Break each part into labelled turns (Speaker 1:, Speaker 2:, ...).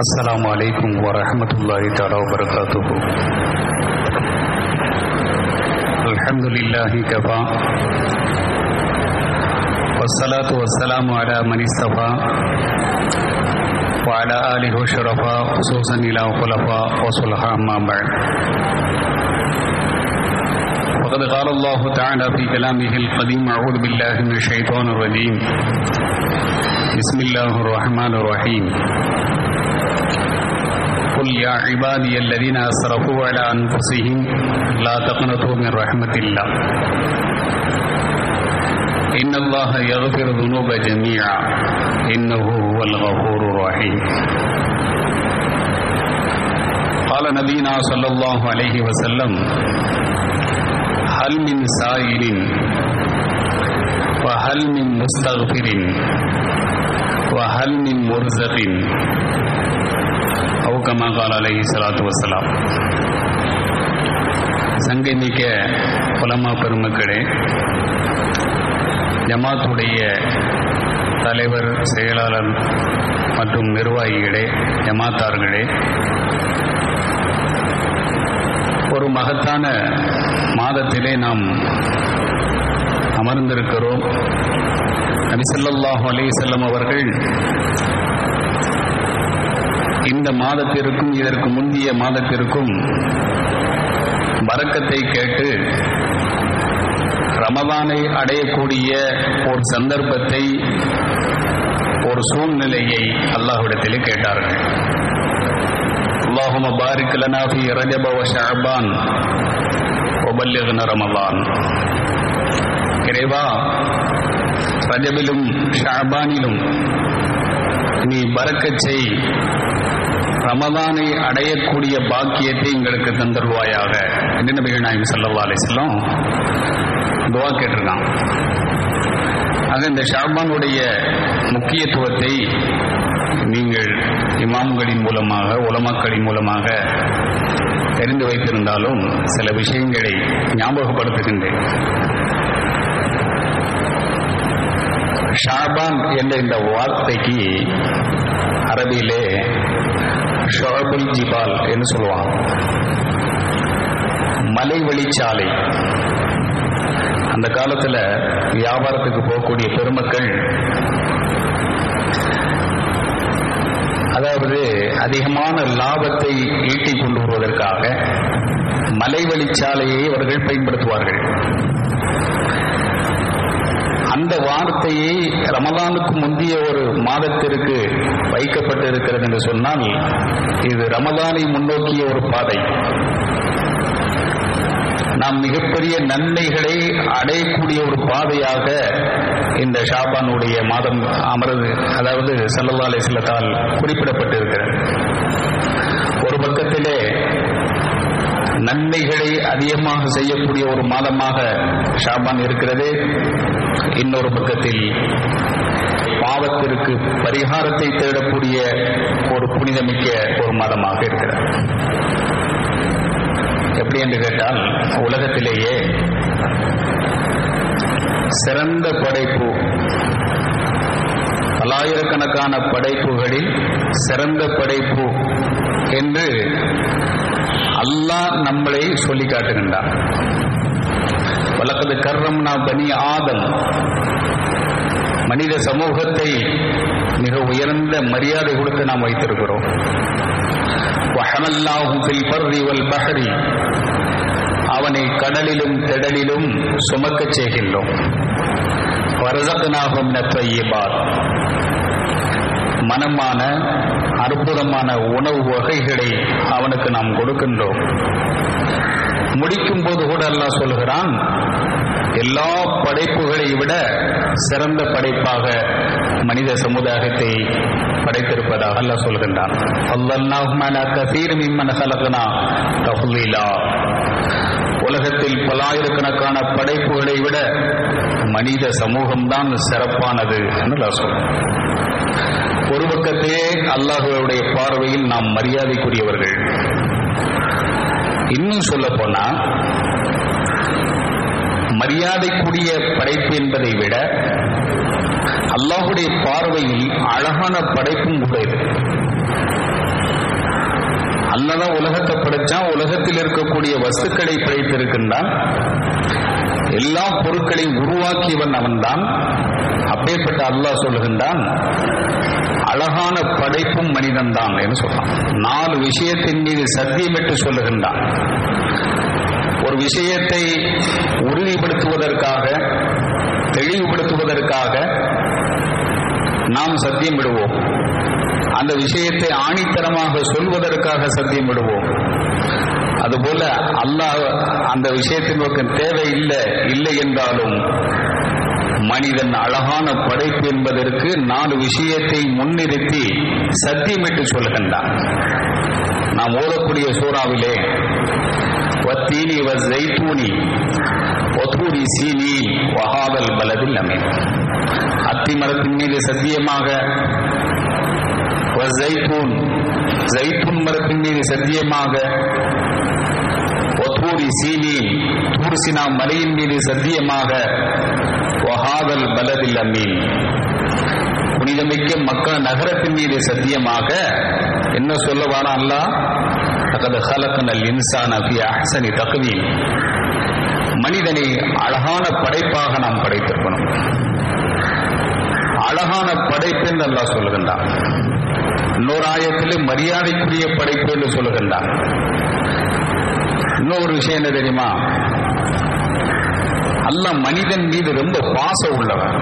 Speaker 1: السلام عليكم ورحمة الله تعالى وبركاته الحمد لله كفى والصلاة والسلام على من اصطفى وعلى آله الشرفاء خصوصا إلى خلفاء وصلحاء أما بعد وقد قال الله تعالى في كلامه القديم أعوذ بالله من الشيطان الرجيم بسم الله الرحمن الرحيم قل يا عبادي الذين أسرفوا على أنفسهم لا تقنطوا من رحمة الله إن الله يغفر الذنوب جميعا إنه هو الغفور الرحيم قال نبينا صلى الله عليه وسلم هل من سائل وهل من مستغفر وهل من مرزق أو كما قال عليه الصلاة والسلام சங்கை மிக்க புலமா பெருமக்களே ஜமாத்துடைய தலைவர் செயலாளர் மற்றும் நிர்வாகிகளே ஜமாத்தார்களே ஒரு மகத்தான மாதத்திலே நாம் அமர்ந்திருக்கிறோம் நபிசல்லாஹு அலி செல்லம் அவர்கள் இந்த மாதத்திற்கும் இதற்கு முந்தைய மாதத்திற்கும் வரக்கத்தை கேட்டு ரமதானை அடையக்கூடிய ஒரு சந்தர்ப்பத்தை ஒரு சூழ்நிலையை அல்லாஹ்விடத்திலே கேட்டார்கள் اللهم بارك لنا في رجب وشعبان وبلغنا رمضان இறைவா ரஜபிலும் ஷாபானிலும் நீ பறக்கச் செய் ரமதானை அடையக்கூடிய பாக்கியத்தை எங்களுக்கு தந்தருவாயாக என்று நபிகள் நாயகம் சல்லா அலிஸ்லாம் துவா கேட்டிருக்கான் ஆக இந்த ஷாபானுடைய முக்கியத்துவத்தை நீங்கள் இமாம்களின் மூலமாக உலமாக்களின் மூலமாக தெரிந்து வைத்திருந்தாலும் சில விஷயங்களை ஞாபகப்படுத்துகின்றேன் ஷாபான் என்ற இந்த வார்த்தைக்கு அரபியிலே ஷோபுல் ஜிபால் என்று சொல்லுவாங்க மலை வழிச்சாலை அந்த காலத்துல வியாபாரத்துக்கு போகக்கூடிய பெருமக்கள் அதாவது அதிகமான லாபத்தை ஈட்டிக் கொண்டு வருவதற்காக மலை வழிச்சாலையை அவர்கள் பயன்படுத்துவார்கள் அந்த வார்த்தையை ரமதானுக்கு முந்தைய ஒரு மாதத்திற்கு வைக்கப்பட்டு இருக்கிறது என்று சொன்னால் இது ரமதானை முன்னோக்கிய ஒரு பாதை நாம் மிகப்பெரிய நன்மைகளை அடையக்கூடிய ஒரு பாதையாக இந்த ஷாபானுடைய மாதம் அமர்ந்து அதாவது சல்லல்லா அலிஸ்லத்தால் குறிப்பிடப்பட்டிருக்கிறது ஒரு பக்கத்திலே நன்மைகளை அதிகமாக செய்யக்கூடிய ஒரு மாதமாக ஷாபான் இருக்கிறது இன்னொரு பக்கத்தில் பாவத்திற்கு பரிகாரத்தை தேடக்கூடிய ஒரு புனிதமிக்க ஒரு மாதமாக இருக்கிறது எப்படி என்று கேட்டால் உலகத்திலேயே சிறந்த படைப்பு பல்லாயிரக்கணக்கான படைப்புகளில் சிறந்த படைப்பு என்று அல்லாஹ் நம்மளை சொல்லி காட்டுகின்றான் வழக்கது கர்ரம்னா பனி ஆதம் மனித சமூகத்தை மிக உயர்ந்த மரியாதை கொடுத்து நாம் வைத்திருக்கிறோம் அவனை கடலிலும் திடலிலும் சுமக்கச் செய்கின்றோம் வரதனாகும் மனமான அற்புதமான உணவு வகைகளை அவனுக்கு நாம் கொடுக்கின்றோம் முடிக்கும் போது கூட அல்லாஹ் சொல்கிறான் எல்லா படைப்புகளை விட சிறந்த படைப்பாக மனித சமுதாயத்தை படைத்திருப்பதாக அல்லாஹ் சொல்கின்றான் உலகத்தில் பல்லாயிரக்கணக்கான படைப்புகளை விட மனித சமூகம்தான் சிறப்பானது என்று சொல்ல ஒரு பக்கத்திலே அல்லாஹுடைய பார்வையில் நாம் மரியாதைக்குரிய படைப்பு என்பதை விட அல்லாஹுடைய பார்வையில் அழகான படைப்பும் கூட இது அல்லாதான் உலகத்தை படைச்சான் உலகத்தில் இருக்கக்கூடிய வஸ்துக்களை படைத்திருக்கின்றான் எல்லா பொருட்களையும் உருவாக்கியவன் அவன்தான் அப்பேற்பட்ட அல்லாஹ் சொல்லுகின்றான் அழகான படைப்பும் மனிதன்தான் என்று சொல்றான் நாலு விஷயத்தின் மீது சத்தியமிட்டு சொல்லுகின்றான் ஒரு விஷயத்தை உறுதிப்படுத்துவதற்காக தெளிவுபடுத்துவதற்காக நாம் சத்தியம் விடுவோம் அந்த விஷயத்தை ஆணித்தரமாக சொல்வதற்காக சத்தியம் விடுவோம் அதுபோல அல்லாஹ் அந்த விஷயத்தின் பக்கம் தேவை இல்லை இல்லை என்றாலும் மனிதன் அழகான படைப்பு என்பதற்கு நாலு விஷயத்தை முன்னிறுத்தி சத்தியமிட்டு சொல்கின்றான் நாம் ஓதக்கூடிய சூறாவிலே வத்தீனி வ ஜெய்தூனி ஒத்தூரி சீனி வஹாதல் பலதில் அமீன் அத்தி மரத்தின் மீது சத்தியமாக ஜெய்தூன் ஜெய்தூன் மரத்தின் மீது சத்தியமாக ஒத்தூரி சீனி தூர்சினா மலையின் மீது சத்தியமாக வஹாதல் பலதில் அமீன் புனிதமிக்க மக்கள் நகரத்தின் மீது சத்தியமாக என்ன சொல்ல வாரா அல்லாஹ் லகத் ஹலக்கனல் இன்சான ஃபி அஹ்சனி தக்வீம் மனிதனை அழகான படைப்பாக நாம் படைத்திருக்கணும் அழகான படைப்பு என்று அல்லாஹ் சொல்லுகின்றான் இன்னொரு ஆயத்தில் மரியாதைக்குரிய படைப்பு என்று சொல்லுகின்றான் இன்னொரு விஷயம் என்ன தெரியுமா அல்லாஹ் மனிதன் மீது ரொம்ப பாசம் உள்ளவன்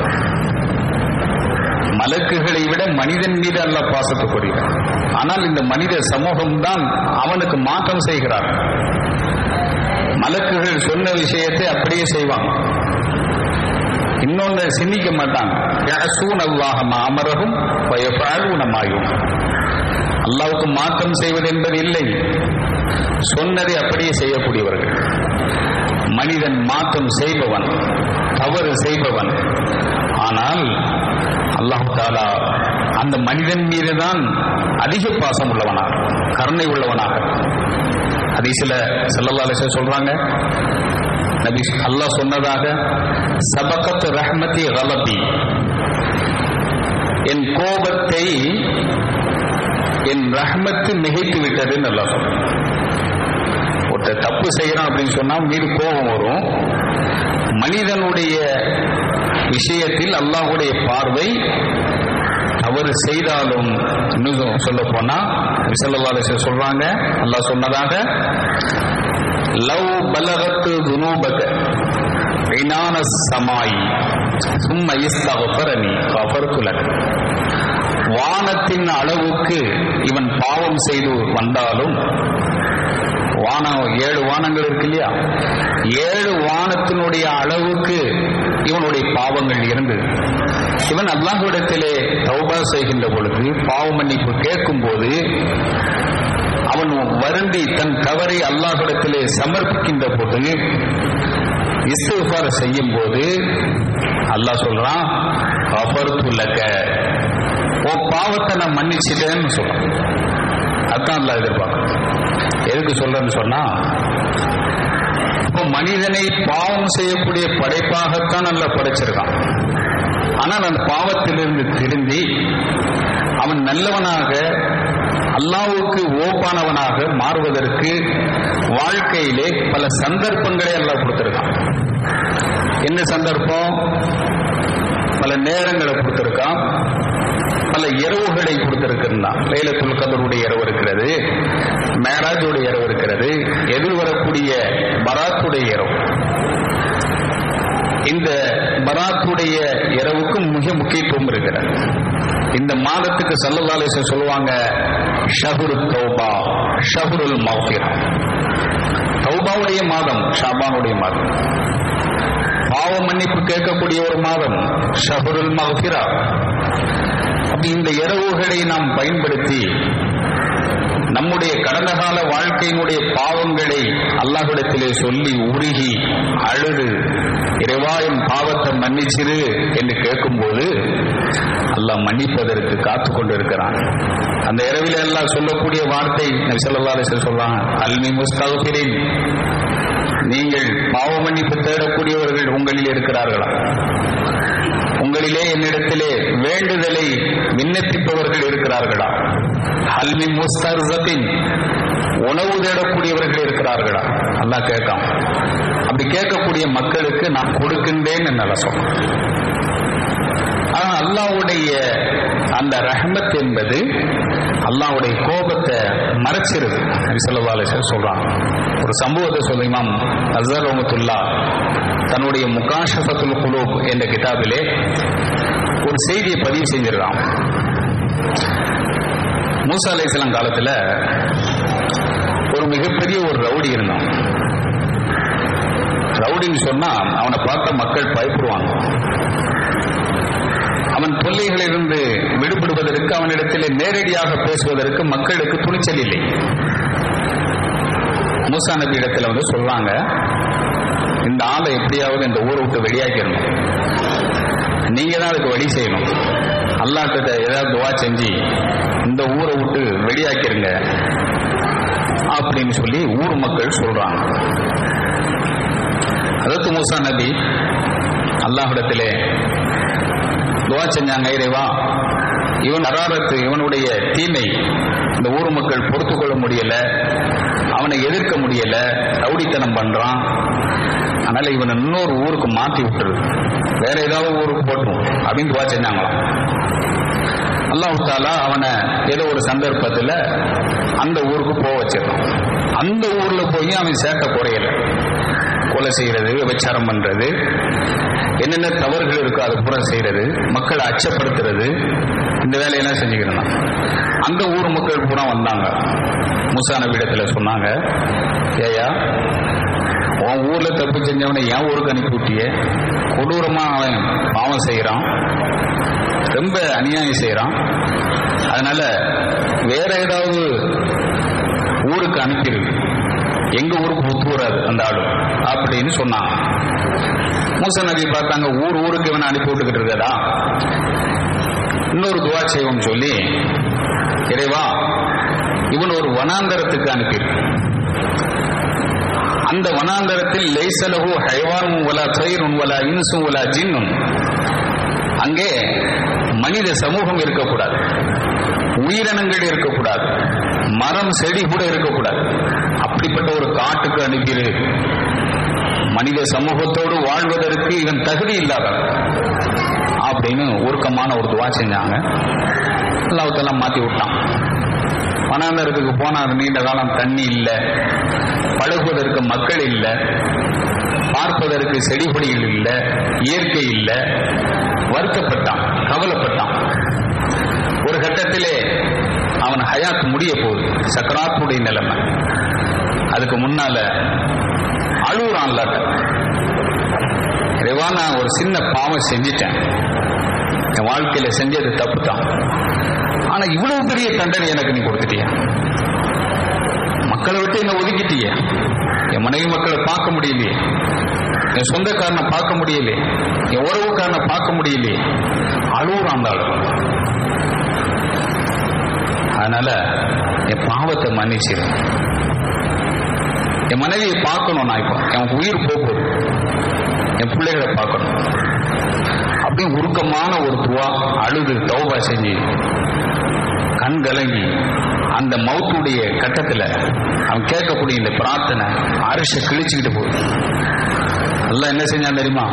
Speaker 1: மலக்குகளை விட மனிதன் மீது அல்ல பாசத்துக்குரியவன் ஆனால் இந்த மனித சமூகம் தான் அவனுக்கு மாற்றம் செய்கிறார் மலக்குகள் சொன்ன விஷயத்தை அப்படியே செய்வாங்க இன்னொன்னு சிந்திக்க மாட்டாங்க யஅசூன் அல்லாஹ அமரகும் பயப்பாழுனமாயும் அல்லாவுக்கு மாற்றம் செய்வது என்பது இல்லை சொன்னதை அப்படியே செய்யக்கூடியவர்கள் மனிதன் மாற்றம் செய்பவன் தவறு செய்பவன் ஆனால் அல்லாஹு தாலா அந்த மனிதன் மீதுதான் அதிக பாசம் உள்ளவனாக கருணை உள்ளவனாக அதை சில செல்லல்லா சொல்றாங்க நபி அல்லாஹ் சொன்னதாக சபகத் ரஹ்மதி கலபி என் கோபத்தை என் ரஹ்மத்து மிகைத்து விட்டதுன்னு நல்லா சொல்றேன் ஒருத்தர் தப்பு செய்யறான் அப்படின்னு சொன்னா மீது கோபம் வரும் மனிதனுடைய விஷயத்தில் அல்லாஹுடைய பார்வை அவர் செய்தாலும் இன்னும் சொல்ல போனா விசல்லா சொல்றாங்க அல்லாஹ் சொன்னதாக லவ் பலகத்து துனூபக ஐனான சமாய் சும்ம இஸ்தகபரனி கஃபர்குலக் வானத்தின் அளவுக்கு இவன் பாவம் செய்து வந்தாலும் வானம் ஏழு வானங்கள் இருக்கு இல்லையா ஏழு வானத்தினுடைய அளவுக்கு இவனுடைய பாவங்கள் இருந்தது இவன் அல்லாஹ்விடத்திலே தௌபா செய்கின்ற பொழுது பாவ மன்னிப்பு கேட்கும் போது அவன் வருந்தி தன் தவறை அல்லாஹ்விடத்திலே சமர்ப்பிக்கின்ற போது இஸ்திஃபார் செய்யும் போது அல்லாஹ் சொல்றான் அபர்த்துலக்க ஓ பாவத்தை நான் மன்னிச்சிட்டேன்னு சொல்றான் அதான் அல்லாஹ் எதிர்பார்க்க எதுக்கு சொல்றேன்னு சொன்னா இப்போ மனிதனை பாவம் செய்யக்கூடிய படைப்பாகத்தான் நல்லா படைச்சிருக்கான் ஆனால் அந்த பாவத்திலிருந்து திருந்தி அவன் நல்லவனாக அல்லாவுக்கு ஓப்பானவனாக மாறுவதற்கு வாழ்க்கையிலே பல சந்தர்ப்பங்களை எல்லாம் கொடுத்திருக்கான் என்ன சந்தர்ப்பம் பல நேரங்களை கொடுத்திருக்கான் பல இரவுகளை கொடுத்திருக்கிறான் லைலத்துல் கதருடைய இரவு இருக்கிறது மேராஜுடைய இரவு இருக்கிறது எதிர்வரக்கூடிய பராத்துடைய இரவு இந்த பராத்துடைய இரவுக்கு மிக முக்கியத்துவம் இருக்கிறது இந்த மாதத்துக்கு சல்லல்லாலேசன் சொல்லுவாங்க ஷஹுரு தௌபா ஷஹுருல் மௌஃபிரா தௌபாவுடைய மாதம் ஷாபானுடைய மாதம் பாவ மன்னிப்பு கேட்கக்கூடிய ஒரு மாதம் ஷஹுருல் மௌஃபிரா அப்ப அப்படி இந்த இரவுகளை நாம் பயன்படுத்தி நம்முடைய கடந்த கால வாழ்க்கையினுடைய பாவங்களை அல்லாஹ்விடத்திலே சொல்லி உருகி அழுது இறைவாயும் பாவத்தை மன்னிச்சிரு என்று கேட்கும்போது அல்லாஹ் மன்னிப்பதற்கு காத்து கொண்டிருக்கிறான் அந்த இரவில் எல்லாம் சொல்லக்கூடிய வார்த்தை நபிசல்லா சொல்றாங்க அல்மி முஸ்தகபிரின் நீங்கள் பாவ மன்னிப்பு தேடக்கூடியவர்கள் உங்களில் இருக்கிறார்களா உங்களிலே என்னிடத்திலே வேண்டுதலை விண்ணப்பிப்பவர்கள் இருக்கிறார்களா அல்மின் முஸ்தர்சத்தின் உணவு தேடக்கூடியவர்கள் இருக்கிறார்களா அல்லாஹ் கேட்காம அப்படி கேட்கக்கூடிய மக்களுக்கு நான் கொடுக்கின்றேன் என்னால சொல்றேன் ஆனா அல்லாவுடைய அந்த ரஹ்மத் என்பது அல்லாவுடைய கோபத்தை மறைச்சிருது சொல்லவாலே சொல்றான் ஒரு சம்பவத்தை சொல்ல இமாம் அசர் ரஹமத்துல்லா தன்னுடைய முகாஷபத்துல் குலூப் என்ற கிதாபிலே ஒரு செய்தியை பதிவு செஞ்சிருக்கான் மூசா அலைசலாம் காலத்துல ஒரு மிகப்பெரிய ஒரு ரவுடி இருந்தான் ரவுடின்னு சொன்னா அவனை பார்த்த மக்கள் பயப்படுவாங்க அவன் தொல்லைகளிலிருந்து விடுபடுவதற்கு அவனிடத்திலே நேரடியாக பேசுவதற்கு மக்களுக்கு துணிச்சல் இல்லை மூசா நபி இடத்துல வந்து சொல்றாங்க இந்த ஆளை எப்படியாவது இந்த ஊரை விட்டு வெளியாக்கிடணும் நீங்க தான் அதுக்கு வழி செய்யணும் அல்லாட்ட ஏதாவது துவா செஞ்சு இந்த ஊரை விட்டு வெளியாக்கிருங்க அப்படின்னு சொல்லி ஊர் மக்கள் சொல்றாங்க அதற்கு மூசா நபி அல்லாஹிடத்திலே துவா செஞ்சாங்க இறைவா இவன் அராரத்து இவனுடைய தீமை இந்த ஊர் மக்கள் பொறுத்து கொள்ள முடியல அவனை எதிர்க்க முடியல ரவுடித்தனம் பண்றான் அதனால இவனை இன்னொரு ஊருக்கு மாத்தி விட்டுரு வேற ஏதாவது ஊருக்கு போட்டும் அப்படின்னு துவா செஞ்சாங்களாம் அல்லாஹ் தாலா அவனை ஏதோ ஒரு சந்தர்ப்பத்தில் அந்த ஊருக்கு போக வச்சிடறான் அந்த ஊர்ல போய் அவன் சேட்டை குறையல கொலை செய்யறது விபச்சாரம் பண்றது என்னென்ன தவறுகள் இருக்கோ அதை பூரா செய்யறது மக்களை அச்சப்படுத்துறது இந்த வேலையெல்லாம் செஞ்சுக்கிறான் அந்த ஊர் மக்கள் பூரா வந்தாங்க முசா நபிடத்துல சொன்னாங்க ஏயா உன் ஊர்ல தப்பு செஞ்சவனை என் ஊருக்கு அனுப்பி விட்டிய கொடூரமா அவன் பாவம் செய்யறான் ரொம்ப அநியாயம் செய்யறான் அதனால வேற ஏதாவது ஊருக்கு அனுப்பிடு எங்க ஊருக்கு ஒத்து வராது அந்த ஆளு அப்படின்னு சொன்னாங்க மூசா நபி பார்த்தாங்க ஊர் ஊருக்கு இவனை அனுப்பி விட்டுக்கிட்டு இருக்கதா இன்னொரு துவா செய்வோம் சொல்லி இறைவா இவன் ஒரு வனாந்தரத்துக்கு அனுப்பிடு அந்த வனாந்தரத்தில் லைசலகு ஹைவானும் வலா தயிரும் வலா இன்சும் வலா ஜின்னும் அங்கே மனித சமூகம் இருக்கக்கூடாது உயிரினங்கள் இருக்கக்கூடாது மரம் செடி கூட இருக்கக்கூடாது அப்படிப்பட்ட ஒரு காட்டுக்கு அனுப்பிடு மனித சமூகத்தோடு வாழ்வதற்கு இவன் தகுதி இல்லாதவன் அப்படின்னு உருக்கமான ஒரு துவா செஞ்சாங்க அல்லாவத்தெல்லாம் மாத்தி விட்டான் வனாந்தரத்துக்கு போனா அது நீண்ட காலம் தண்ணி இல்லை பழகுவதற்கு மக்கள் இல்லை பார்ப்பதற்கு செடி கொடிகள் இல்லை இயற்கை இல்லை வருத்தப்பட்டான் கவலைப்பட்டான் ஒரு கட்டத்திலே அவன் ஹயாத் முடிய போகுது சக்கராத்துடைய நிலைமை அதுக்கு முன்னால அழுகுறான்ல இறைவா நான் ஒரு சின்ன பாவம் செஞ்சிட்டேன் என் வாழ்க்கையில செஞ்சது தப்பு தான் ஆனா இவ்வளவு பெரிய தண்டனை எனக்கு நீ கொடுத்துட்டிய மக்களை விட்டு என்ன ஒதுக்கிட்டிய என் மனைவி மக்களை பார்க்க முடியலையே என் சொந்தக்காரனை பார்க்க முடியலையே என் உறவுக்காரனை பார்க்க முடியலையே அழுகுறான் ஆளு அதனால என் பாவத்தை மன்னிச்சிரு என் மனைவியை பார்க்கணும் நான் இப்போ எனக்கு உயிர் போகுது என் பிள்ளைகளை பார்க்கணும் அப்படியே உருக்கமான ஒரு துவா அழுது தௌபா செஞ்சு கண் கலங்கி அந்த மௌத்துடைய கட்டத்தில் அவன் கேட்கக்கூடிய இந்த பிரார்த்தனை அரிச கிழிச்சுக்கிட்டு போகுது எல்லாம் என்ன செஞ்சான் தெரியுமா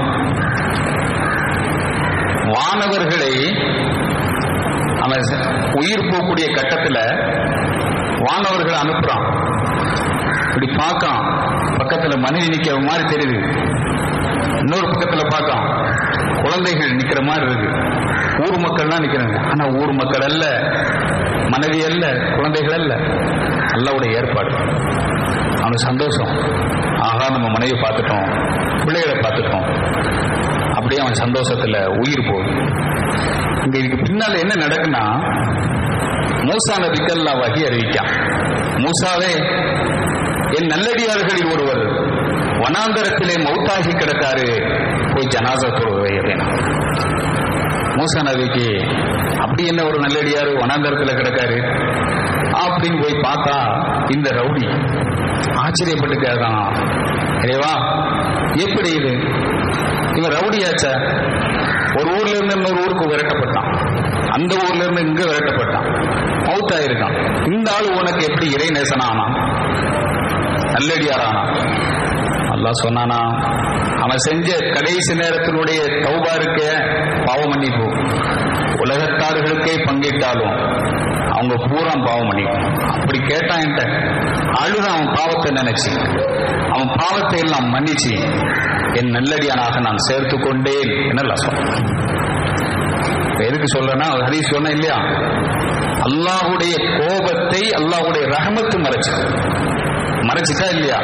Speaker 1: வானவர்களை அவன் உயிர் போகக்கூடிய கட்டத்தில் வானவர்களை அனுப்புறான் இப்படி பார்க்கான் பக்கத்துல மனைவி நிக்கிற மாதிரி தெரியுது இன்னொரு பக்கத்துல பார்க்கான் குழந்தைகள் நிக்கிற மாதிரி இருக்கு ஊர் மக்கள்லாம் நிக்கிறாங்க ஆனா ஊர் மக்கள் அல்ல மனைவி அல்ல குழந்தைகள் அல்ல அல்லாவுடைய ஏற்பாடு அவனுக்கு சந்தோஷம் ஆகா நம்ம மனைவி பார்த்துட்டோம் பிள்ளைகளை பார்த்துட்டோம் அப்படியே அவன் சந்தோஷத்துல உயிர் போகுது இங்க இதுக்கு பின்னால என்ன நடக்குன்னா மூசா நபிக்கல்லா வகி அறிவிக்கான் மூசாவே என் நல்லடியார்களில் ஒருவர் வனாந்தரத்திலே மௌத்தாகி கிடக்காரு போய் ஜனாசா தொழுவை அப்படின்னா மூசா நபிக்கு அப்படி என்ன ஒரு நல்லடியாரு வனாந்தரத்துல கிடக்காரு அப்படின்னு போய் பார்த்தா இந்த ரவுடி ஆச்சரியப்பட்டு கேட்கான் ரேவா எப்படி இது இவன் ரவுடியாச்ச ஒரு ஊர்ல இருந்து இன்னொரு ஊருக்கு விரட்டப்பட்டான் அந்த ஊர்ல இருந்து இங்க விரட்டப்பட்டான் மவுத்தா இருக்கான் இந்த ஆள் உனக்கு எப்படி இறை நேசனானா நல்லடியாரானா அல்லாஹ் சொன்னானா அவன் செஞ்ச கடைசி நேரத்தினுடைய தௌபா இருக்க பாவ மன்னிப்பு உலகத்தார்களுக்கே பங்கிட்டாலும் அவங்க பூரா பாவம் மன்னிக்கும் அப்படி கேட்டான் என்கிட்ட அழுத அவன் பாவத்தை நினைச்சு அவன் பாவத்தை எல்லாம் மன்னிச்சு என் நல்லடியானாக நான் சேர்த்து கொண்டேன் என்ன சொன்னேன் எதுக்கு சொல்றேன்னா ஹரீஸ் சொன்ன இல்லையா அல்லாஹுடைய கோபத்தை அல்லாஹுடைய ரஹமத்து மறைச்சு மறைச்சிட்டா இல்லையா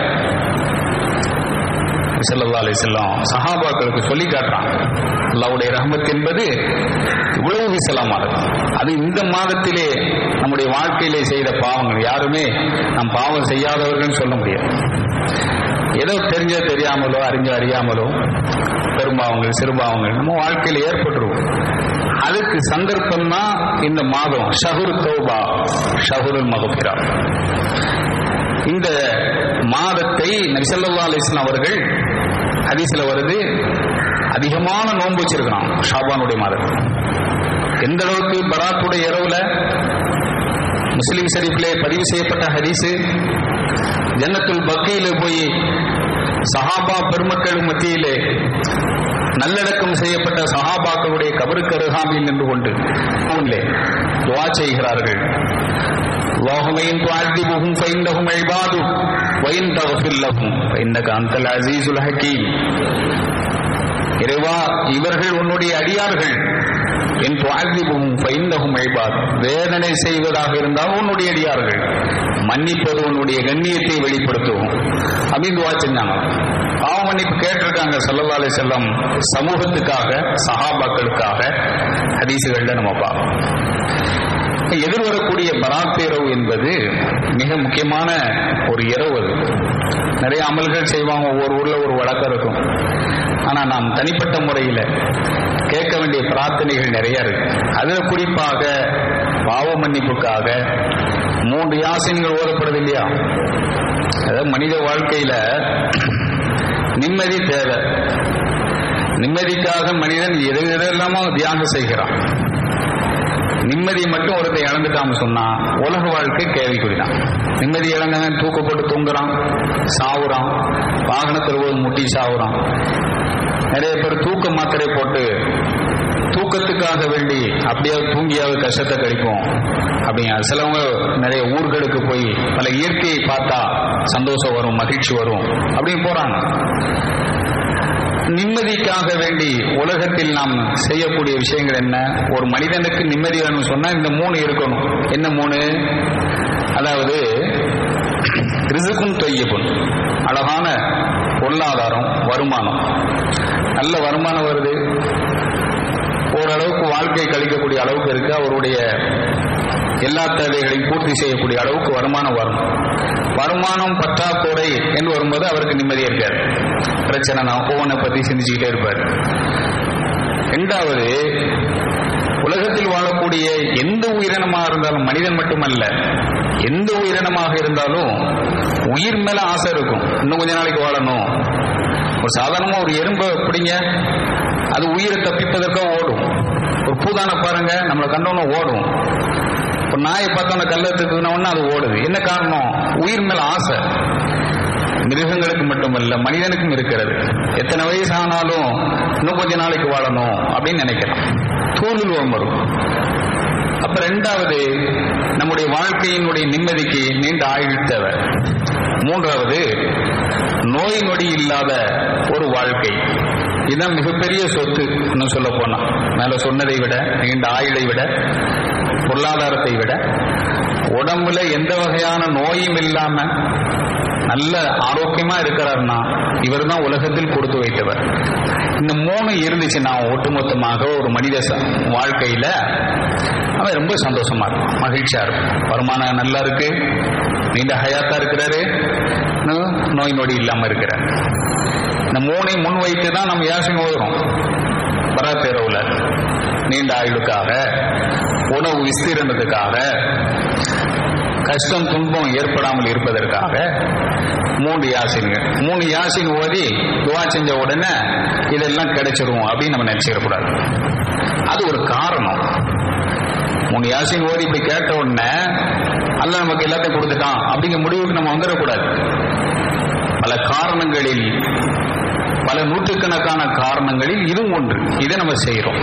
Speaker 1: செல்லல்லா அலி செல்லம் சஹாபாக்களுக்கு சொல்லி காட்டுறான் அல்லாவுடைய ரஹமத் என்பது இவ்வளவு விசலமானது அது இந்த மாதத்திலே நம்முடைய வாழ்க்கையிலே செய்த பாவங்கள் யாருமே நாம் பாவம் செய்யாதவர்கள் சொல்ல முடியாது ஏதோ தெரிஞ்சோ தெரியாமலோ அறிஞ்சோ அறியாமலோ பெரும்பாவங்கள் சிறுபாவங்கள் நம்ம வாழ்க்கையில் ஏற்பட்டுருவோம் அதுக்கு சந்தர்ப்பம் தான் இந்த மாதம் ஷஹுர் தௌபா ஷஹுருல் மகபிரா இந்த மாதத்தை நபிசல்லா அலிஸ்லாம் அவர்கள் ஹதீஸ்ல வருது அதிகமான நோன்பு வச்சிருக்கிறான் ஷாபானுடைய மாதம் எந்த அளவுக்கு பராத்துடைய இரவுல முஸ்லிம் ஷரீஃபிலே பதிவு செய்யப்பட்ட ஹதீஸ் ஜன்னத்துல் பக்கையில போய் சஹாபா பெருமக்கள் மத்தியிலே நல்லடக்கம் செய்யப்பட்ட சஹாபாக்களுடைய கபருக்கு அருகாமையில் நின்று கொண்டு துவா செய்கிறார்கள் اللهم إن تعذبهم فإنهم عبادك وإن تغفر لهم فإنك أنت العزيز الحكيم இறைவா இவர்கள் உன்னுடைய அடியார்கள் என் துவாதிபும் ஃபைந்தகும் ஐபாத் வேதனை செய்வதாக இருந்தால் உன்னுடைய அடியார்கள் மன்னிப்பது உன்னுடைய கண்ணியத்தை வெளிப்படுத்துவோம் அப்படின்னு துவா செஞ்சாங்க பாவ மன்னிப்பு கேட்டிருக்காங்க சல்லல்லா அலி செல்லம் சமூகத்துக்காக சஹாபாக்களுக்காக ஹதீசுகள்ல நம்ம பார்ப்போம் எதிர்வரக்கூடிய பராத் இரவு என்பது மிக முக்கியமான ஒரு இரவு அது நிறைய அமல்கள் செய்வாங்க ஒவ்வொரு ஊர்ல ஒரு வழக்கம் இருக்கும் ஆனா நாம் தனிப்பட்ட முறையில கேட்க வேண்டிய பிரார்த்தனைகள் நிறைய இருக்கு அதுல குறிப்பாக பாவ மன்னிப்புக்காக மூன்று யாசின்கள் ஓதப்படுது இல்லையா அதாவது மனித வாழ்க்கையில நிம்மதி தேவை நிம்மதிக்காக மனிதன் எது எதெல்லாமோ தியாகம் செய்கிறான் நிம்மதி மட்டும் ஒருத்தை இழந்துட்டாம சொன்னா உலக வாழ்க்கை கேள்விக்குறிதான் நிம்மதி இழந்தவன் தூக்க போட்டு தூங்குறான் சாவுறான் வாகனத்தில் போது முட்டி சாவுறான் நிறைய பேர் தூக்க மாத்திரை போட்டு தூக்கத்துக்காக வேண்டி அப்படியாவது தூங்கியாவது கஷ்டத்தை கழிப்போம் அப்படிங்க சிலவங்க நிறைய ஊர்களுக்கு போய் பல இயற்கையை பார்த்தா சந்தோஷம் வரும் மகிழ்ச்சி வரும் அப்படின்னு போறாங்க நிம்மதிக்காக வேண்டி உலகத்தில் நாம் செய்யக்கூடிய விஷயங்கள் என்ன ஒரு மனிதனுக்கு நிம்மதி வேணும்னு சொன்னா இந்த மூணு இருக்கணும் என்ன மூணு அதாவது ரிசுக்கும் தொய்யப்புன் அழகான பொருளாதாரம் வருமானம் நல்ல வருமானம் வருது ஓரளவுக்கு வாழ்க்கை கழிக்கக்கூடிய அளவுக்கு இருக்கு அவருடைய எல்லா தேவைகளையும் பூர்த்தி செய்யக்கூடிய அளவுக்கு வருமானம் வரும் வருமானம் பற்றாக்குறை என்று வரும்போது அவருக்கு நிம்மதியா இருக்காரு பிரச்சனை நான் போனை பத்தி சிந்திச்சுக்கிட்டே இருப்பார் ரெண்டாவது உலகத்தில் வாழக்கூடிய எந்த உயிரினமாக இருந்தாலும் மனிதன் மட்டுமல்ல எந்த உயிரினமாக இருந்தாலும் உயிர் மேல ஆசை இருக்கும் இன்னும் கொஞ்ச நாளைக்கு வாழணும் ஒரு சாதாரணமா ஒரு எறும்பை பிடிங்க அது உயிரை தப்பிப்பதற்காக ஓடும் ஒரு பூதானை பாருங்க நம்மளை கண்டோன்னு ஓடும் ஒரு நாயை பார்த்தோன்னா கல்ல தூக்கினோன்னு அது ஓடுது என்ன காரணம் உயிர் மேல ஆசை மிருகங்களுக்கு மட்டுமல்ல மனிதனுக்கும் இருக்கிறது எத்தனை வயசு ஆனாலும் இன்னும் கொஞ்ச நாளைக்கு வாழணும் அப்படின்னு நினைக்கலாம் தூளுருவம் வரும் அப்ப ரெண்டாவது நம்முடைய வாழ்க்கையினுடைய நிம்மதிக்கு நீண்ட ஆயுள் தேவை மூன்றாவது நோய் நொடி இல்லாத ஒரு வாழ்க்கை இதுதான் மிகப்பெரிய சொத்து இன்னும் சொல்ல போனா மேல சொன்னதை விட நீண்ட ஆயுளை விட பொருளாதாரத்தை விட உடம்புல எந்த வகையான நோயும் இல்லாம நல்ல ஆரோக்கியமா இருக்கிறார்னா இவர் தான் உலகத்தில் கொடுத்து வைத்தவர் இந்த மூணு இருந்துச்சுன்னா ஒட்டுமொத்தமாக ஒரு மனித ச- வாழ்க்கையில அவன் ரொம்ப சந்தோஷமா இருக்கும் மகிழ்ச்சியா இருக்கும் வருமானம் நல்லா இருக்கு நீண்ட ஹயாத்தா இருக்கிறாரு இன்னும் நோய் நொடி இல்லாம இருக்கிறார் இந்த மூணையும் முன் வைத்து தான் நம்ம யாசின் ஓதுறோம் பராத்தேரவுல நீண்ட ஆயுளுக்காக உணவு விஸ்தீரணத்துக்காக கஷ்டம் துன்பம் ஏற்படாமல் இருப்பதற்காக மூன்று யாசின்கள் மூணு யாசின் ஓதி துவா செஞ்ச உடனே இதெல்லாம் கிடைச்சிரும் அப்படின்னு நம்ம நினைச்சிடக்கூடாது அது ஒரு காரணம் மூணு யாசின் ஓதி இப்படி கேட்ட உடனே அல்ல நமக்கு எல்லாத்தையும் கொடுத்துட்டான் அப்படிங்கிற முடிவுக்கு நம்ம வந்துடக்கூடாது பல காரணங்களில் பல நூற்றுக்கணக்கான காரணங்களில் இதுவும் ஒன்று இதை நம்ம செய்யறோம்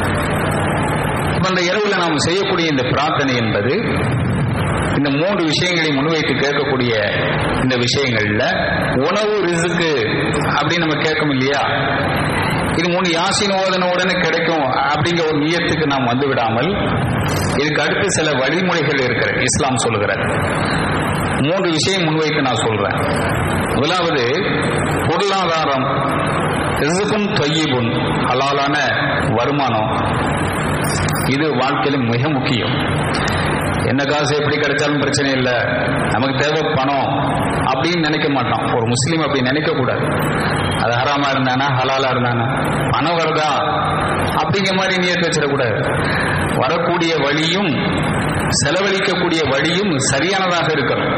Speaker 1: இப்ப அந்த இரவுல நாம் செய்யக்கூடிய இந்த பிரார்த்தனை என்பது இந்த மூன்று விஷயங்களை முன்வைத்து கேட்கக்கூடிய இந்த விஷயங்கள்ல உணவு ரிசுக்கு அப்படின்னு நம்ம கேட்கும் இல்லையா இது மூணு யாசின் ஓதன உடனே கிடைக்கும் அப்படிங்கிற ஒரு நியத்துக்கு நாம் வந்து விடாமல் இதுக்கு அடுத்து சில வழிமுறைகள் இருக்கிற இஸ்லாம் சொல்லுகிற மூன்று விஷயம் முன்வைத்து நான் சொல்றேன் முதலாவது பொருளாதாரம் ரிசுக்கும் தொய்யிபுன் ஹலாலான வருமானம் இது வாழ்க்கையில மிக முக்கியம் என்ன காசு எப்படி கிடைச்சாலும் பிரச்சனை இல்லை நமக்கு தேவை பணம் அப்படின்னு நினைக்க மாட்டான் ஒரு முஸ்லீம் அப்படி நினைக்க கூடாது அது ஹராமா இருந்தானா ஹலாலா இருந்தானா பணம் வருதா அப்படிங்கிற மாதிரி நியத்து வச்சிடக்கூடாது வரக்கூடிய வழியும் செலவழிக்கக்கூடிய வழியும் சரியானதாக இருக்கணும்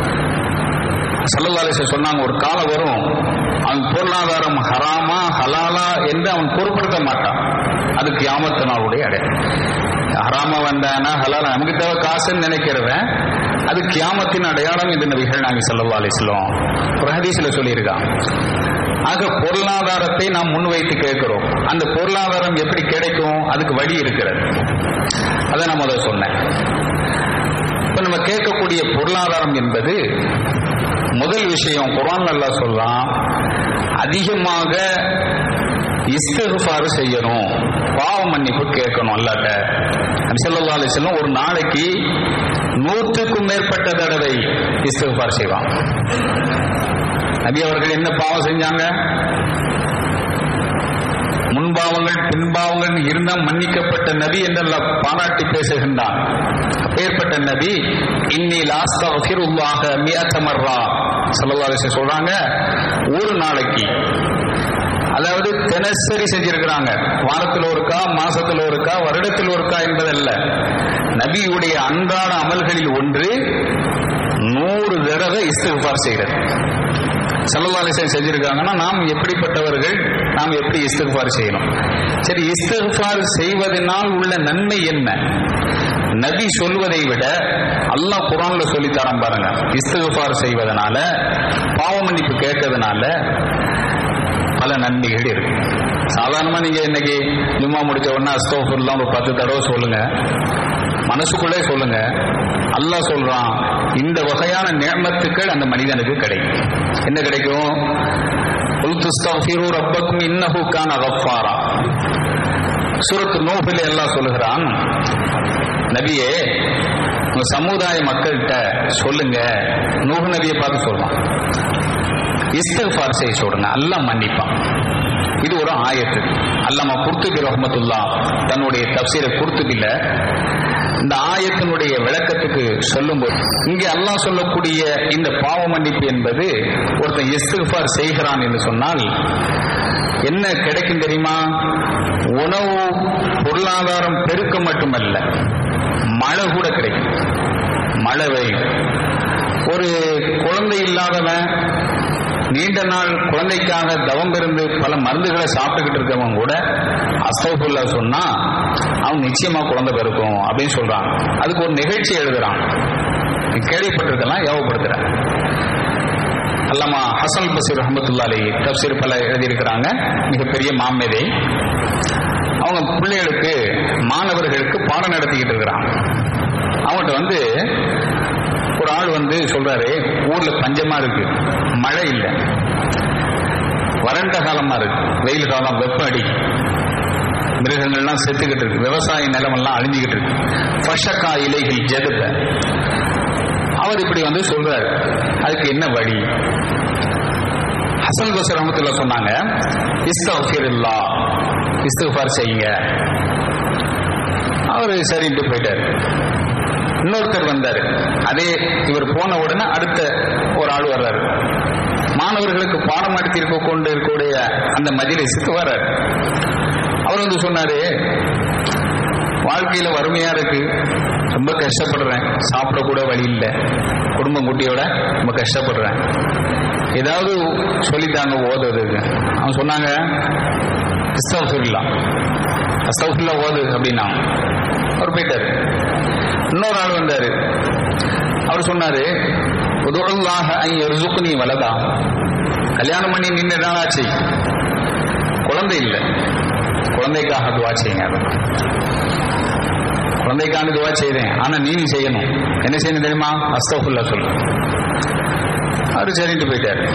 Speaker 1: சல்லல்லாஹு சொன்னாங்க ஒரு காலம் வரும் அவன் பொருளாதாரம் ஹராமா ஹலாலா என்று அவன் பொருட்படுத்த மாட்டான் அது கியாமத்து நாளுடைய அடையாளம் ஹராமா வந்தானா ஹலாலா நமக்கு தேவை காசுன்னு நினைக்கிறவன் அது கியாமத்தின் அடையாளம் என்று நபிகள் நாங்க சல்லா அலிஸ்லாம் ஒரு ஹதீஸ்ல சொல்லியிருக்கான் ஆக பொருளாதாரத்தை நாம் முன்வைத்து கேட்கிறோம் அந்த பொருளாதாரம் எப்படி கிடைக்கும் அதுக்கு வழி இருக்கிறது அதை நான் முதல்ல சொன்னேன் இப்ப நம்ம கேட்கக்கூடிய பொருளாதாரம் என்பது முதல் விஷயம் குரான் அல்லாஹ் சொல்லலாம் அதிகமாக இஸ்திஃபார் செய்யணும் பாவ மன்னிப்பு கேட்கணும் அல்லாட்ட சல்லா அலிஸ்லாம் ஒரு நாளைக்கு நூற்றுக்கும் மேற்பட்ட தடவை இஸ்திஃபார் செய்வான் நபி அவர்கள் என்ன பாவம் செஞ்சாங்க முன்பாவங்கள் பின்பாவங்கள் இருந்தால் மன்னிக்கப்பட்ட நபி என்றெல்லாம் பாராட்டி பேசுகின்றான் அப்பேற்பட்ட நபி இன்னி லாஸ்தஃபிருல்லாஹ மியத்தமர்ரா ஸல்லல்லாஹு அலைஹி வஸல்லம் சொல்றாங்க ஒரு நாளைக்கு அதாவது தினசரி செஞ்சிருக்கிறாங்க வாரத்தில் ஒருக்கா மாசத்தில் ஒருக்கா வருடத்தில் ஒருக்கா என்பதல்ல நபியுடைய அன்றாட அமல்களில் ஒன்று நூறு தடவை இஸ்திஃபார் செய்கிறது செல்லல்லாலிசன் செஞ்சிருக்காங்கன்னா நாம் எப்படிப்பட்டவர்கள் நாம் எப்படி இஸ்திஃபார் செய்யணும் சரி இஸ்திஃபார் செய்வதனால் உள்ள நன்மை என்ன நபி சொல்வதை விட அல்லாஹ் குரான்ல சொல்லி தரம் பாருங்க இஸ்திஃபார் செய்வதனால பாவ மன்னிப்பு கேட்கறதுனால பல நன்மைகள் இருக்கு சாதாரணமா நீங்க இன்னைக்கு ஜும்மா முடிச்ச உடனே அஸ்தோஃபுல்லாம் ஒரு பத்து தடவை சொல்லுங்க மனசுக்குள்ளே சொல்லுங்க அல்லாஹ் சொல்றான் இந்த வகையான நேமத்துக்கள் அந்த மனிதனுக்கு கிடைக்கும் என்ன கிடைக்கும் உல்துஸ்தஃபிரு ரப்பக்கும் இன்னஹு கான கஃபாரா சூரத்து நூஹில் எல்லாம் சொல்லுகிறான் நபியே உங்க சமுதாய மக்கள்கிட்ட சொல்லுங்க நூஹ் நபியை பார்த்து சொல்றான் இஸ்திஃபார் செய்ய சொல்லுங்க அல்லாஹ் மன்னிப்பான் இது ஒரு ஆயத்து அல்லாம குர்த்துபி ரஹமத்துல்லா தன்னுடைய தப்சீரை குர்த்துபில இந்த ஆயத்தினுடைய விளக்கத்துக்கு சொல்லும்போது இங்கே அல்லாஹ் சொல்லக்கூடிய இந்த பாவ மன்னிப்பு என்பது ஒருத்தன் இஸ்திஃபார் செய்கிறான் என்று சொன்னால் என்ன கிடைக்கும் தெரியுமா உணவு பொருளாதாரம் பெருக்க மட்டுமல்ல மழை கூட கிடைக்கும் மழை பெய்யும் ஒரு குழந்தை இல்லாதவன் நீண்ட நாள் குழந்தைக்காக தவம் இருந்து பல மருந்துகளை சாப்பிட்டுக்கிட்டு இருக்கவங்க கூட அஸ்தகுல்லா சொன்னா அவன் நிச்சயமா குழந்தை பிறக்கும் அப்படின்னு சொல்றான் அதுக்கு ஒரு நிகழ்ச்சி எழுதுறான் நீ கேள்விப்பட்டிருக்கலாம் யோகப்படுத்துறேன் அல்லாமா ஹசன் பசீர் ரஹமத்துல்லா அலி தப்சீர் பல எழுதியிருக்கிறாங்க மிகப்பெரிய மாமேதை அவங்க பிள்ளைகளுக்கு மாணவர்களுக்கு பாடம் நடத்திக்கிட்டு இருக்கிறாங்க அவங்ககிட்ட வந்து ஒரு ஆள் வந்து சொல்றாரு ஊர்ல பஞ்சமா இருக்கு மழை இல்லை வறண்ட காலமா இருக்கு வெயில் காலம் வெப்பம் அடி மிருகங்கள்லாம் செத்துக்கிட்டு இருக்கு விவசாய நிலமெல்லாம் அழிஞ்சுக்கிட்டு இருக்கு பஷக்கா இலைகள் ஜெதுப்ப அவர் இப்படி வந்து சொல்றாரு அதுக்கு என்ன வழி ஹசன் பசர் ரஹமத்துல்லா சொன்னாங்க இஸ்தஃபிருல்லா இஸ்திஃபார் செய்யுங்க அவரு சரின்ட்டு போயிட்டாரு இன்னொருத்தர் வந்தாரு அதே இவர் போன உடனே அடுத்த ஒரு ஆள் வர்றாரு மாணவர்களுக்கு பாடம் நடத்தி இருக்க கொண்டு இருக்கக்கூடிய அந்த மஜிலிஸுக்கு வர்றாரு அவர் வந்து சொன்னாரு வாழ்க்கையில வறுமையா இருக்கு ரொம்ப கஷ்டப்படுறேன் சாப்பிட கூட வழி இல்லை குடும்பம் குட்டியோட ரொம்ப கஷ்டப்படுறேன் ஏதாவது சொல்லித்தாங்க ஓதுறதுக்கு அவன் சொன்னாங்க அஸ்தஃபிருல்லா அஸ்தஃபிருல்லா ஓது அப்படின்னா அவர் போயிட்டாரு இன்னொரு ஆள் வந்தாரு அவர் சொன்னாரு உதுல்லாக ருசுக்குனி வலதா கல்யாணம் பண்ணி நின்று நாளாச்சு குழந்தை இல்லை குழந்தைக்காக துவா செய்யுங்க குழந்தைக்காக துவா செய்தேன் ஆனா நீங்க செய்யணும் என்ன செய்யணும் தெரியுமா அஸ்தஃபுல்லா சொல்லு அவர் சரின்ட்டு போயிட்டாரு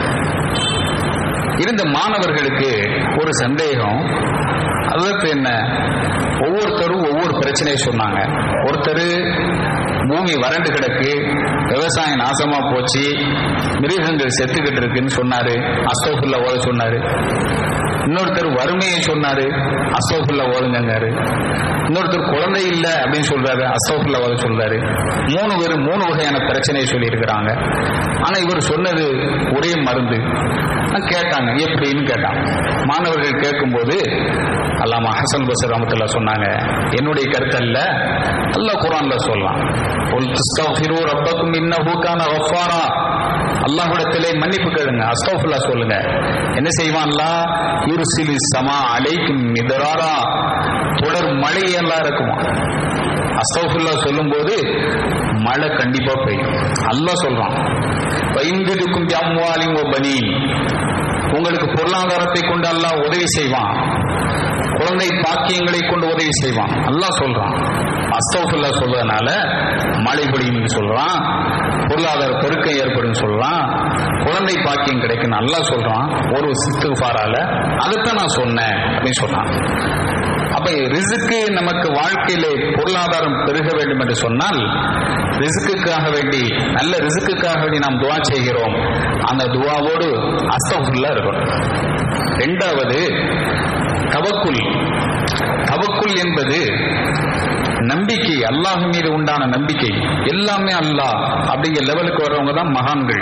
Speaker 1: இருந்த மாணவர்களுக்கு ஒரு சந்தேகம் அதற்கு என்ன ஒவ்வொருத்தரும் ஒவ்வொரு பிரச்சனையை சொன்னாங்க ஒருத்தர் பூமி வறண்டு கிடக்கு விவசாயம் நாசமா போச்சு மிருகங்கள் செத்துக்கிட்டு இருக்குன்னு சொன்னாரு அசோஃபுல்லா ஓத சொன்னாரு இன்னொருத்தர் வறுமையை சொன்னாரு அசோஃபுல்லா ஓதுங்காரு இன்னொருத்தர் குழந்தை இல்லை அப்படின்னு சொல்றாரு அசோஃபுல்லா ஓத சொல்றாரு மூணு பேர் மூணு வகையான பிரச்சனையை சொல்லி இருக்கிறாங்க ஆனா இவர் சொன்னது ஒரே மருந்து கேட்டாங்க எப்படின்னு கேட்டான் மாணவர்கள் கேட்கும்போது அல்லாம ஹசன் பசர் ரமத்துல்லா சொன்னாங்க என்னுடைய கருத்து அல்ல அல்லாஹ் குரான்ல சொல்லலாம் உல் தஸ்தஃபிரு ரப்பக்கும் இன்னஹு கான கஃபாரா அல்லாஹ்விடத்திலே மன்னிப்பு கேளுங்க அஸ்தஃபுல்லா சொல்லுங்க என்ன செய்வான் அல்லாஹ் யுர்சிலி சமா அலைக்கும் மிதராரா தொடர் மழை எல்லாம் இருக்குமா அஸ்தஃபுல்லா சொல்லும்போது மழை கண்டிப்பா பெய்யும் அல்லாஹ் சொல்றான் வைந்திருக்கும் ஜம்வாலிங் பனி உங்களுக்கு பொருளாதாரத்தை கொண்டு அல்லாஹ் உதவி செய்வான் குழந்தை பாக்கியங்களை கொண்டு உதவி செய்வான் அல்லாஹ் சொல்றான் அஸ்தௌஃபுல்லா சொல்றதுனால மழை பொழியும் சொல்றான் பொருளாதார பெருக்கம் ஏற்படும் சொல்றான் குழந்தை பாக்கியம் கிடைக்கும் அல்லாஹ் சொல்றான் ஒரு சித்துஃபாரால அதைத்தான் நான் சொன்னேன் அப்படின்னு சொன்னான் அப்ப ரிசுக்கு நமக்கு வாழ்க்கையிலே பொருளாதாரம் பெருக வேண்டும் என்று சொன்னால் ரிசுக்குக்காக வேண்டி நல்ல ரிசுக்குக்காக வேண்டி நாம் துவா செய்கிறோம் அந்த துவாவோடு அஸ்தகுல்லா இருக்கணும் ரெண்டாவது தவக்குல் தவக்குல் என்பது நம்பிக்கை அல்லாஹ் மீது உண்டான நம்பிக்கை எல்லாமே அல்லாஹ் அப்படிங்கிற லெவலுக்கு வர்றவங்க தான் மகான்கள்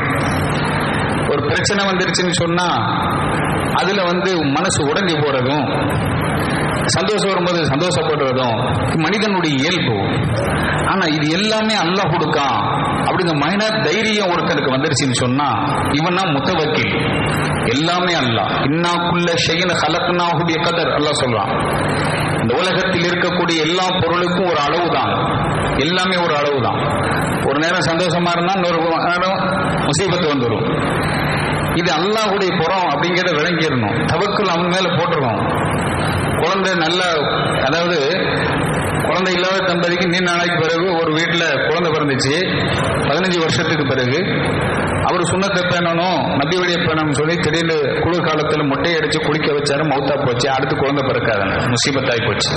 Speaker 1: ஒரு பிரச்சனை வந்துருச்சுன்னு சொன்னா அதுல வந்து மனசு உடஞ்சி போறதும் சந்தோஷம் வரும்போது சந்தோஷப்படுறதும் மனிதனுடைய இயல்பு ஆனா இது எல்லாமே அல்லாஹ் கொடுக்கான் அப்படிங்க மன தைரியம் ஒருத்தனுக்கு வந்துருச்சுன்னு சொன்னா இவன் தான் முத்தவக்கில் எல்லாமே அல்லாஹ் இன்னாக்குள்ள ஷெயின் ஹலக்னாஹுடைய கதர் அல்லாஹ் சொல்றான் இந்த உலகத்தில் இருக்கக்கூடிய எல்லா பொருளுக்கும் ஒரு அளவு தான் எல்லாமே ஒரு அளவு தான் ஒரு நேரம் சந்தோஷமா இருந்தா இன்னொரு நேரம் முசீபத்து வந்துடும் இது அல்லாஹுடைய புறம் அப்படிங்கிறத விளங்கிடணும் தவக்குள் அவன் மேல போட்டுருவோம் குழந்தை நல்ல அதாவது குழந்தை இல்லாத தம்பதிக்கு நீண்ட நாளைக்கு பிறகு ஒரு வீட்டில் குழந்தை பிறந்துச்சு பதினஞ்சு வருஷத்துக்கு பிறகு அவர் சுண்ணத்தை பேணணும் நபியுடைய பேணணும் சொல்லி திடீர்னு குளிர் காலத்தில் முட்டையை அடிச்சு குளிக்க வச்சாரு மௌத்தா போச்சு அடுத்து குழந்தை பிறக்காதுன்னு முசீபத்தாய் போச்சு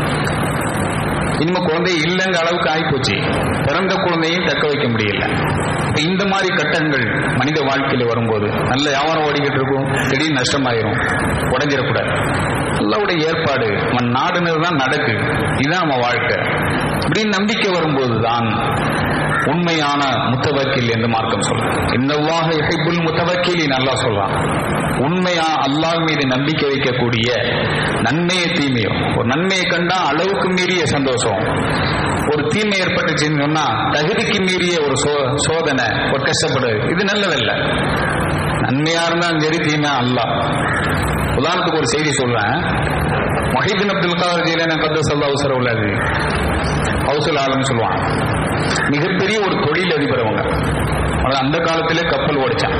Speaker 1: இனிமே குழந்தை இல்லைங்க அளவுக்கு ஆகிப்போச்சு பிறந்த குழந்தையும் தக்க வைக்க முடியல இந்த மாதிரி கட்டங்கள் மனித வாழ்க்கையில வரும்போது நல்ல வியாபாரம் ஓடிக்கிட்டு இருக்கும் திடீர்னு நஷ்டமாயிரும் உடஞ்சிடக்கூடாது அல்லாவுடைய ஏற்பாடு நம்ம நாடுனது தான் நடக்கு இதுதான் நம்ம வாழ்க்கை இப்படின்னு நம்பிக்கை வரும்போது தான் உண்மையான முத்தவக்கில் என்று மார்க்கம் சொல்றான் இன்னவாக இசைப்புல் முத்தவக்கிலி நல்லா சொல்றான் உண்மையா அல்லாஹ் மீது நம்பிக்கை வைக்கக்கூடிய நன்மையை தீமையோ ஒரு நன்மையை கண்டா அளவுக்கு மீறிய சந்தோஷம் ஒரு தீமை ஏற்பட்டுச்சுன்னு சொன்னா தகுதிக்கு மீறிய ஒரு சோதனை ஒரு கஷ்டப்படுது இது நல்லதல்ல நன்மையா இருந்தாலும் சரி தீமையா அல்லாஹ் உதாரணத்துக்கு ஒரு செய்தி சொல்றேன் மொஹிபின் அப்துல் காதர் ஜீலான கத்தஸ் அல்லா அவசரம் உள்ளது ஹவுசுல் ஆலம்னு சொல்லுவாங்க மிகப்பெரிய ஒரு தொழில் அதிபர் அவங்க அவன் அந்த காலத்திலே கப்பல் ஓடிச்சான்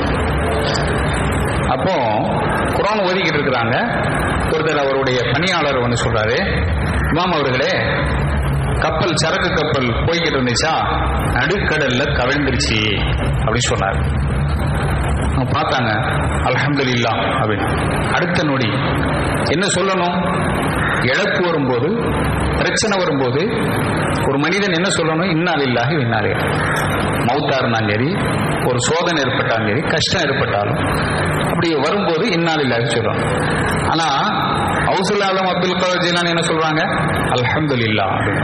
Speaker 1: அப்போ குரான் ஓதிக்கிட்டு இருக்கிறாங்க ஒருத்தர் அவருடைய பணியாளர் வந்து சொல்றாரு இமாம் அவர்களே கப்பல் சரக்கு கப்பல் போய்கிட்டு இருந்துச்சா நடுக்கடல்ல கவிழ்ந்துருச்சு அப்படின்னு சொன்னார் அவங்க பார்த்தாங்க அல்ஹம்துலில்லா அப்படின்னு அடுத்த நொடி என்ன சொல்லணும் இழப்பு வரும்போது பிரச்சனை வரும்போது ஒரு மனிதன் என்ன சொல்லணும் இன்னாலில்லாஹி இன்னாலே மௌத்தா இருந்தாலும் சரி ஒரு சோதனை ஏற்பட்டாலும் சரி கஷ்டம் ஏற்பட்டாலும் அப்படி வரும்போது இன்னாலில்லாஹி சொல்லணும் ஆனா ஹவுசுல்லாலம் அப்துல் கலாம் ஜீலான் என்ன சொல்றாங்க அல்ஹம்துலில்லா அப்படின்னு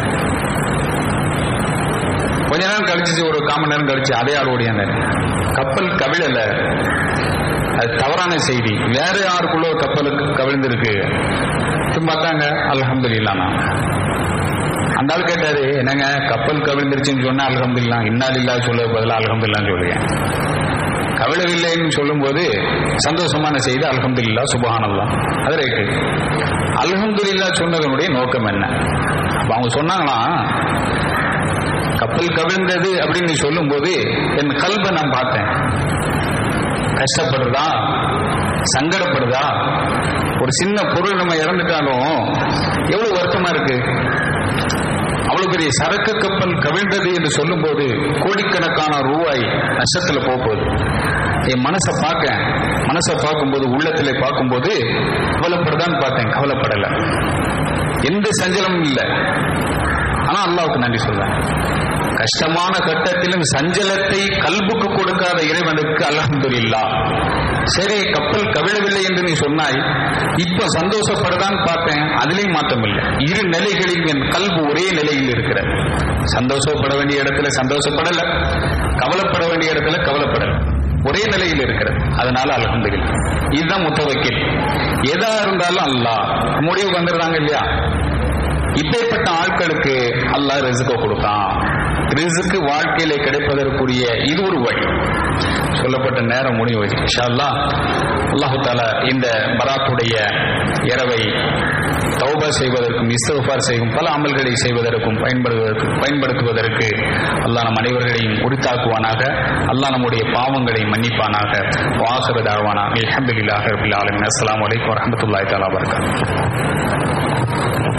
Speaker 1: கொஞ்ச நேரம் கழிச்சு ஒரு காமன் நேரம் கழிச்சு அதே ஆள் ஓடியாந்தாரு கப்பல் கவிழல அது தவறான செய்தி வேற யாருக்குள்ள ஒரு கப்பலுக்கு கவிழ்ந்திருக்கு பார்த்தாங்க அல்ஹம்துலில்லா நான் அந்த ஆள் கேட்டாரு என்னங்க கப்பல் கவிழ்ந்துருச்சுன்னு சொன்னா அல்ஹம்துலில்லா இன்னாலில்லா சொல்ல பதிலாக அல்ஹம்துல்லான்னு சொல்லுங்க கவிழவில்லைன்னு சொல்லும்போது சந்தோஷமான செய்தி அல்ஹம்துலில்லா சுபஹானல்லா அது ரைட்டு அல்ஹம்துலில்லா சொன்னதனுடைய நோக்கம் என்ன அப்ப அவங்க சொன்னாங்களாம் கப்பல் கவிழ்ந்தது அப்படின்னு நீ சொல்லும்போது என் கல்வை நான் பார்த்தேன் கஷ்டப்படுறதா சங்கடப்படுதா ஒரு சின்ன பொருள் நம்ம இறந்துட்டாலும் எவ்வளவு வருத்தமா இருக்கு அவ்வளவு பெரிய சரக்கு கப்பல் கவிழ்ந்தது என்று சொல்லும்போது கோடிக்கணக்கான ரூபாய் நஷ்டத்துல போக போகுது என் மனசை பார்க்க மனசை பார்க்கும்போது உள்ளத்துல பார்க்கும்போது கவலைப்படுதான்னு பார்த்தேன் கவலைப்படல எந்த சஞ்சலமும் இல்லை ஆனா அல்லாவுக்கு நன்றி சொல்றேன் கஷ்டமான கட்டத்திலும் சஞ்சலத்தை கல்புக்கு கொடுக்காத இறைவனுக்கு அல்ஹம்துலில்லா சரி கப்பல் கவிழவில்லை என்று நீ சொன்னாய் இப்ப சந்தோஷப்படுதான்னு பார்த்தேன் அதுலயும் மாற்றம் இல்லை இரு நிலைகளில் என் கல்பு ஒரே நிலையில் இருக்கிறது சந்தோஷப்பட வேண்டிய இடத்துல சந்தோஷப்படல கவலைப்பட வேண்டிய இடத்துல கவலைப்படல ஒரே நிலையில் இருக்கிறது அதனால அல்ஹம்துலில்லா இதுதான் முத்தவக்கில் எதா இருந்தாலும் அல்லாஹ் முடிவுக்கு வந்துடுறாங்க இல்லையா இப்பேற்பட்ட ஆட்களுக்கு அல்லாஹ் ரிசுக்க கொடுத்தான் ரிசுக்கு வாழ்க்கையில கிடைப்பதற்குரிய இது ஒரு வழி சொல்லப்பட்ட நேரம் முடிவு இன்ஷா அல்லாஹ் அல்லாஹு தாலா இந்த பராத்துடைய இரவை தௌபா செய்வதற்கும் இஸ்தஃபார் செய்யும் பல அமல்களை செய்வதற்கும் பயன்படுவதற்கு பயன்படுத்துவதற்கு அல்லாஹ் நம் அனைவர்களையும் உரித்தாக்குவானாக அல்லாஹ் நம்முடைய பாவங்களை மன்னிப்பானாக வாசர தாழ்வானா அல்ஹம்துலில்லாஹி ரபில் ஆலமின் அஸ்ஸலாமு அலைக்கும் வரஹ்மத்துல்லாஹி தஆலா வபரகாத்துஹு